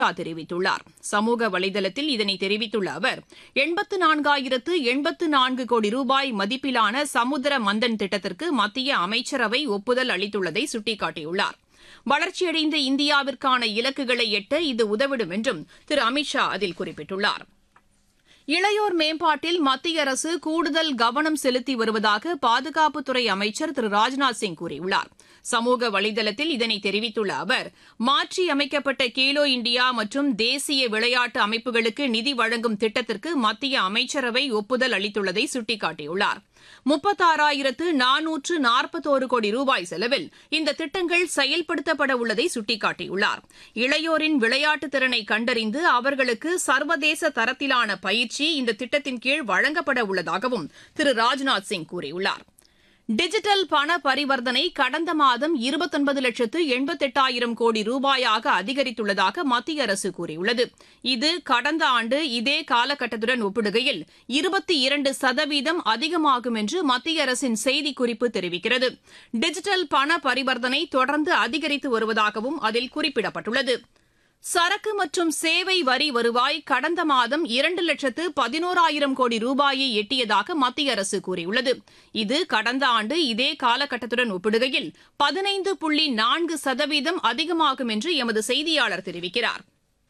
தெரிவித்துள்ளார் சமூக வலைதளத்தில் இதனை தெரிவித்துள்ள அவர் எண்பத்து நான்காயிரத்து எண்பத்து நான்கு கோடி ரூபாய் மதிப்பிலான சமுத்திர மந்தன் திட்டத்திற்கு மத்திய அமைச்சரவை ஒப்புதல் அளித்துள்ளதை சுட்டிக்காட்டியுள்ளார் வளர்ச்சியடைந்த இந்தியாவிற்கான இலக்குகளை எட்ட இது உதவிடும் என்றும் திரு அமித் ஷா அதில் குறிப்பிட்டுள்ளார் இளையோர் மேம்பாட்டில் மத்திய அரசு கூடுதல் கவனம் செலுத்தி வருவதாக பாதுகாப்புத்துறை அமைச்சர் திரு ராஜ்நாத் சிங் கூறியுள்ளார் சமூக வலைதளத்தில் இதனை தெரிவித்துள்ள அவர் மாற்றி அமைக்கப்பட்ட கேலோ இண்டியா மற்றும் தேசிய விளையாட்டு அமைப்புகளுக்கு நிதி வழங்கும் திட்டத்திற்கு மத்திய அமைச்சரவை ஒப்புதல் அளித்துள்ளதை சுட்டிக்காட்டியுள்ளார் முப்பத்தாறாயிரத்து நானூற்று நாற்பத்தோரு கோடி ரூபாய் செலவில் இந்த திட்டங்கள் செயல்படுத்தப்பட உள்ளதை சுட்டிக்காட்டியுள்ளார் இளையோரின் விளையாட்டு திறனை கண்டறிந்து அவர்களுக்கு சர்வதேச தரத்திலான பயிற்சி இந்த திட்டத்தின் கீழ் வழங்கப்பட உள்ளதாகவும் திரு ராஜ்நாத் சிங் கூறியுள்ளார் டிஜிட்டல் பண பரிவர்த்தனை கடந்த மாதம் இருபத்தொன்பது லட்சத்து எண்பத்தெட்டாயிரம் கோடி ரூபாயாக அதிகரித்துள்ளதாக மத்திய அரசு கூறியுள்ளது இது கடந்த ஆண்டு இதே காலகட்டத்துடன் ஒப்பிடுகையில் இருபத்தி இரண்டு சதவீதம் அதிகமாகும் என்று மத்திய அரசின் செய்திக்குறிப்பு தெரிவிக்கிறது டிஜிட்டல் பண பரிவர்த்தனை தொடர்ந்து அதிகரித்து வருவதாகவும் அதில் குறிப்பிடப்பட்டுள்ளது சரக்கு மற்றும் சேவை வரி வருவாய் கடந்த மாதம் இரண்டு லட்சத்து பதினோராயிரம் கோடி ரூபாயை எட்டியதாக மத்திய அரசு கூறியுள்ளது இது கடந்த ஆண்டு இதே காலகட்டத்துடன் ஒப்பிடுகையில் பதினைந்து புள்ளி நான்கு சதவீதம் அதிகமாகும் என்று எமது செய்தியாளர் தெரிவிக்கிறார்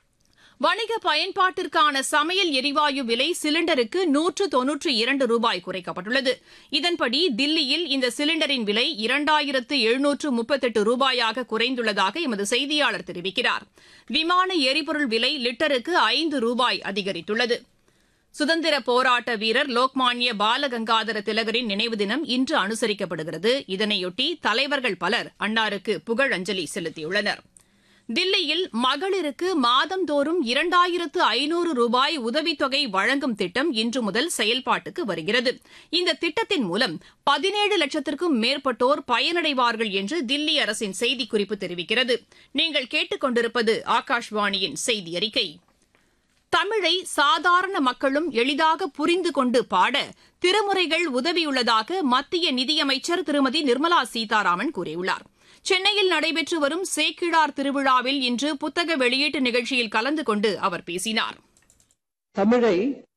வணிக பயன்பாட்டிற்கான சமையல் எரிவாயு விலை சிலிண்டருக்கு நூற்று தொன்னூற்று இரண்டு ரூபாய் குறைக்கப்பட்டுள்ளது இதன்படி தில்லியில் இந்த சிலிண்டரின் விலை இரண்டாயிரத்து எழுநூற்று முப்பத்தெட்டு ரூபாயாக குறைந்துள்ளதாக எமது செய்தியாளர் தெரிவிக்கிறார் விமான எரிபொருள் விலை லிட்டருக்கு ஐந்து ரூபாய் அதிகரித்துள்ளது சுதந்திர போராட்ட வீரர் லோக்மான்ய பாலகங்காதர திலகரின் நினைவு தினம் இன்று அனுசரிக்கப்படுகிறது இதனையொட்டி தலைவர்கள் பலர் அன்னாருக்கு புகழஞ்சலி செலுத்தியுள்ளனர் தில்லியில் மகளிருக்கு மாதந்தோறும் இரண்டாயிரத்து ஐநூறு ரூபாய் உதவித்தொகை வழங்கும் திட்டம் இன்று முதல் செயல்பாட்டுக்கு வருகிறது இந்த திட்டத்தின் மூலம் பதினேழு லட்சத்திற்கும் மேற்பட்டோர் பயனடைவார்கள் என்று தில்லி அரசின் செய்திக்குறிப்பு தெரிவிக்கிறது நீங்கள் கேட்டுக்கொண்டிருப்பது ஆகாஷ்வாணியின் செய்தி அறிக்கை தமிழை சாதாரண மக்களும் எளிதாக புரிந்து கொண்டு பாட திருமுறைகள் உதவியுள்ளதாக மத்திய நிதியமைச்சர் திருமதி நிர்மலா சீதாராமன் கூறியுள்ளார் சென்னையில் நடைபெற்று வரும் சேக்கிழார் திருவிழாவில் இன்று புத்தக வெளியீட்டு நிகழ்ச்சியில் கலந்து கொண்டு அவர் பேசினார் தமிழை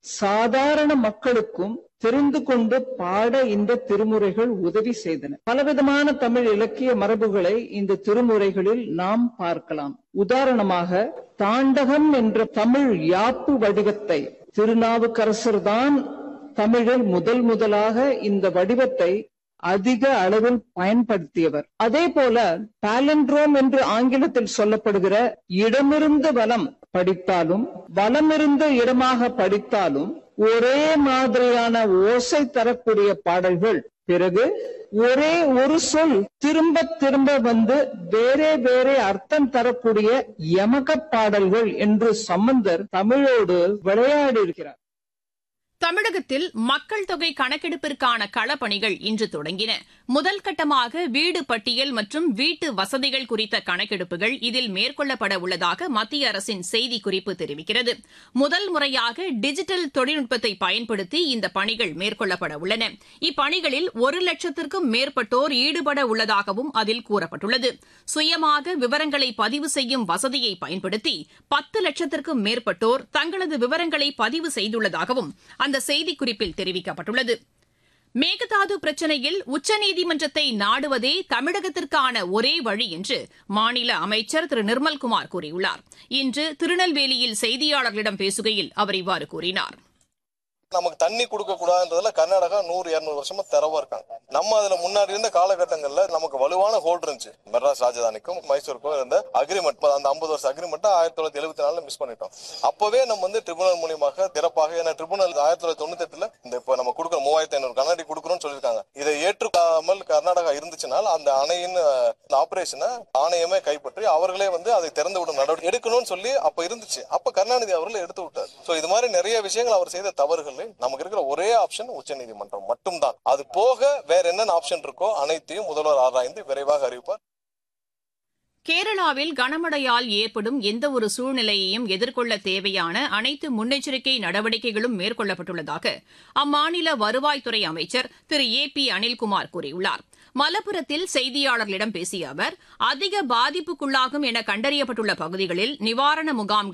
சாதாரண மக்களுக்கும் தெரிந்து கொண்டு பாட இந்த திருமுறைகள் உதவி செய்தன பலவிதமான தமிழ் இலக்கிய மரபுகளை இந்த திருமுறைகளில் நாம் பார்க்கலாம் உதாரணமாக தாண்டகம் என்ற தமிழ் யாப்பு வடிவத்தை திருநாவுக்கரசர் தான் தமிழில் முதல் முதலாக இந்த வடிவத்தை அதிக அளவில் பயன்படுத்தியவர் அதே போல பாலண்ட்ரோம் என்று ஆங்கிலத்தில் சொல்லப்படுகிற இடமிருந்து வலம் படித்தாலும் வலமிருந்து இடமாக படித்தாலும் ஒரே மாதிரியான ஓசை தரக்கூடிய பாடல்கள் பிறகு ஒரே ஒரு சொல் திரும்ப திரும்ப வந்து வேறே வேறே அர்த்தம் தரக்கூடிய யமக பாடல்கள் என்று சம்பந்தர் தமிழோடு விளையாடி இருக்கிறார் தமிழகத்தில் மக்கள் தொகை கணக்கெடுப்பிற்கான களப்பணிகள் இன்று தொடங்கின முதல் கட்டமாக வீடு பட்டியல் மற்றும் வீட்டு வசதிகள் குறித்த கணக்கெடுப்புகள் இதில் மேற்கொள்ளப்பட உள்ளதாக மத்திய அரசின் செய்திக்குறிப்பு தெரிவிக்கிறது முதல் முறையாக டிஜிட்டல் தொழில்நுட்பத்தை பயன்படுத்தி இந்த பணிகள் மேற்கொள்ளப்பட உள்ளன இப்பணிகளில் ஒரு லட்சத்திற்கும் மேற்பட்டோர் ஈடுபட உள்ளதாகவும் அதில் கூறப்பட்டுள்ளது சுயமாக விவரங்களை பதிவு செய்யும் வசதியை பயன்படுத்தி பத்து லட்சத்திற்கும் மேற்பட்டோர் தங்களது விவரங்களை பதிவு செய்துள்ளதாகவும் அந்த செய்திக்குறிப்பில் தெரிவிக்கப்பட்டுள்ளது மேகதாது பிரச்சினையில் உச்சநீதிமன்றத்தை நாடுவதே தமிழகத்திற்கான ஒரே வழி என்று மாநில அமைச்சர் திரு நிர்மல்குமார் கூறியுள்ளார் இன்று திருநெல்வேலியில் செய்தியாளர்களிடம் பேசுகையில் அவர் இவ்வாறு கூறினார் நமக்கு தண்ணி கொடுக்க கூடாதுன்றதுல கர்நாடகா நூறு இருநூறு வருஷமா தெரவா இருக்காங்க நம்ம அதுல முன்னாடி இருந்த காலகட்டங்கள்ல நமக்கு வலுவான ஹோல்ட் இருந்துச்சு மெட்ராஸ் ராஜதானிக்கும் மைசூருக்கும் இருந்த அக்ரிமெண்ட் அந்த ஐம்பது வருஷம் அக்ரிமெண்ட் ஆயிரத்தி தொள்ளாயிரத்தி எழுபத்தி நாலுல மிஸ் பண்ணிட்டோம் அப்பவே நம்ம வந்து ட்ரிபுனல் மூலியமாக திறப்பாக ஏன்னா ட்ரிபுனல் ஆயிரத்தி தொள்ளாயிரத்தி தொண்ணூத்தி எட்டுல இந்த இப்ப நம்ம கொடுக்குற மூவாயிரத்தி ஐநூறு கண்ணாடி கொடுக்குறோம்னு சொல்லியிருக்காங்க இதை ஏற்றுக்காமல் கர்நாடகா இருந்துச்சுனால் அந்த அணையின் ஆபரேஷனை ஆணையமே கைப்பற்றி அவர்களே வந்து அதை திறந்து விடும் நடவடிக்கை எடுக்கணும்னு சொல்லி அப்ப இருந்துச்சு அப்ப கருணாநிதி அவர்கள் எடுத்து விட்டார் சோ இது மாதிரி நிறைய விஷயங்கள் அவர் செய்த தவறுகள் நமக்கு இருக்கிற ஒரே ஆப்ஷன் உச்சநீதிமன்றம் மட்டும்தான் அது போக வேற என்னென்ன ஆப்ஷன் இருக்கோ அனைத்தையும் முதல்வர் ஆராய்ந்து விரைவாக அறிவிப்பார் கேரளாவில் கனமழையால் ஏற்படும் எந்தவொரு சூழ்நிலையையும் எதிர்கொள்ள தேவையான அனைத்து முன்னெச்சரிக்கை நடவடிக்கைகளும் மேற்கொள்ளப்பட்டுள்ளதாக அம்மாநில வருவாய்த்துறை அமைச்சர் திரு ஏ பி அனில்குமார் கூறியுள்ளார் மலப்புரத்தில் செய்தியாளர்களிடம் பேசிய அவர் அதிக பாதிப்புக்குள்ளாகும் என கண்டறியப்பட்டுள்ள பகுதிகளில் நிவாரண முகாம்கள்